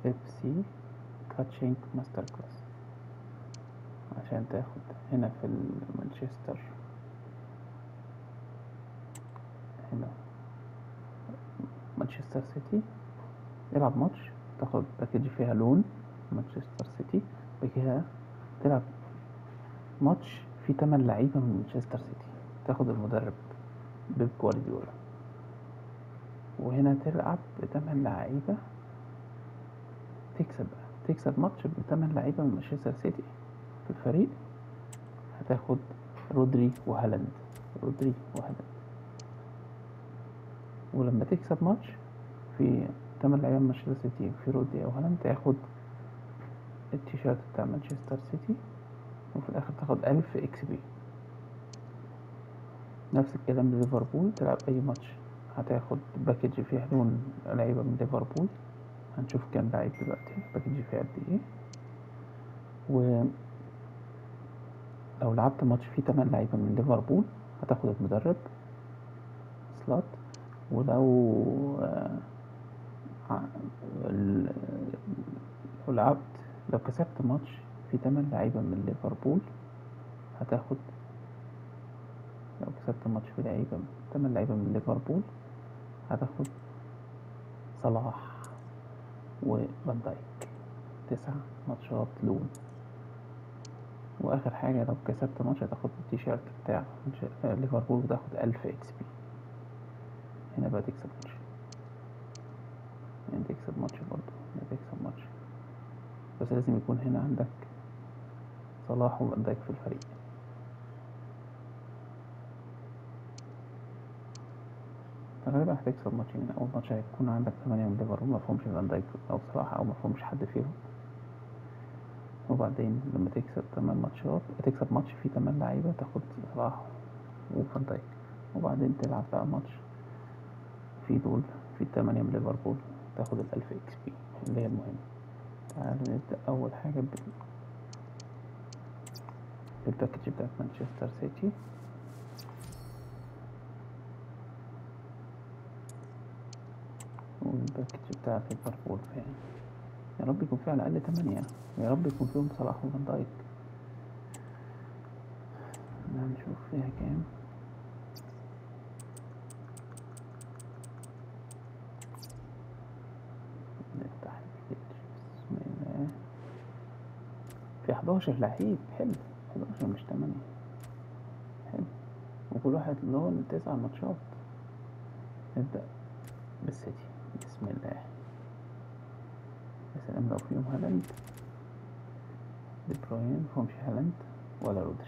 اف سي كاتشينج ماستر كلاس عشان تاخد هنا في مانشستر هنا مانشستر سيتي تلعب ماتش تاخد باكج فيها لون مانشستر سيتي بعد كده تلعب ماتش فيه تمن لعيبة من مانشستر سيتي تاخد المدرب بيب جوارديولا وهنا تلعب بتمن لعيبة تكسب تكسب ماتش بتمن لعيبة من مانشستر سيتي في الفريق هتاخد رودري وهالاند رودري وهالاند ولما تكسب ماتش في تمن لعيبة من مانشستر سيتي في رودري أو هالاند تاخد التيشيرت بتاع مانشستر سيتي وفي الآخر تاخد ألف إكس بي نفس الكلام لليفربول تلعب أي ماتش هتاخد باكج فيها لون لعيبة من ليفربول هنشوف كام لعيب دلوقتي باكج فيها قد ايه و لو لعبت ماتش فيه تمن لعيبة من ليفربول هتاخد المدرب سلوت ولو آه، ع- ال- لو لعبت لو كسبت ماتش فيه تمن لعيبة من ليفربول هتاخد لو كسبت ماتش فيه لعيبة تمن لعيبة من ليفربول هتاخد صلاح وفان دايك تسع ماتشات لون واخر حاجة لو كسبت ماتش هتاخد التيشيرت بتاع منش- آه، ليفربول وتاخد الف اكس بي هنا بقى تكسب ماتش هنا تكسب ماتش برضه هنا تكسب ماتش بس لازم يكون هنا عندك صلاح وفان دايك في الفريق فغالبا هتكسب ماتشين اول ماتش هيكون عندك ثمانية من ليفربول مفهومش فان دايك او صلاح او مفهومش حد فيهم وبعدين لما تكسب تمن ماتشات تكسب ماتش فيه تمن لعيبة تاخد صلاح وفان دايك وبعدين تلعب بقى ماتش في دول في تمانية من ليفربول تاخد الألف اكس بي اللي هي المهمة تعالوا نبدأ أول حاجة بال بالباكج بتاعت مانشستر سيتي والباكج بتاع ليفربول فين يا رب يكون فيه على الأقل تمانية يا رب يكون فيهم صلاح وفان دايك تعال نشوف فيها كام نفتح البيج بسم الله في 11 لعيب حلو 11 مش 8 حلو وكل واحد له تسع ماتشات نبدأ بالسيتي بسم الله يا سلام لو فيهم هالاند دي بروين مفهومش هالاند ولا رودري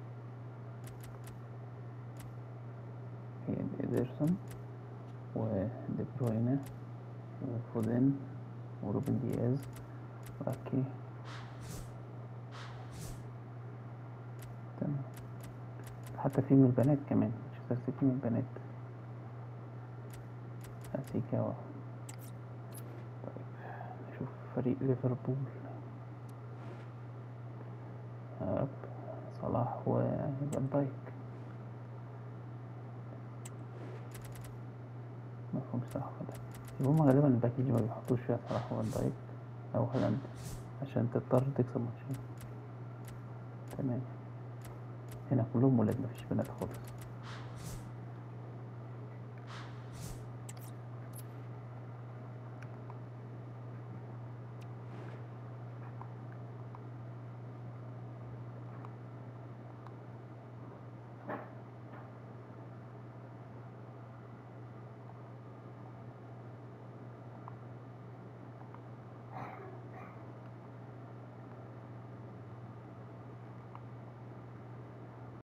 هي إيدرسون ودي بروين وفودن وروبن دياز وأكي تمام حتى في من البنات كمان مانشستر سيتي من البنات أسيكاوا طيب نشوف فريق ليفربول يا رب صلاح وفان دايك مفهوم صلاح وفان دايك يبقى هما غالبا الباكج ما بيحطوش فيها صلاح وفان دايك أو هالاند عشان تضطر تكسب ماتشين تمام هنا كلهم ولاد مفيش بنات خالص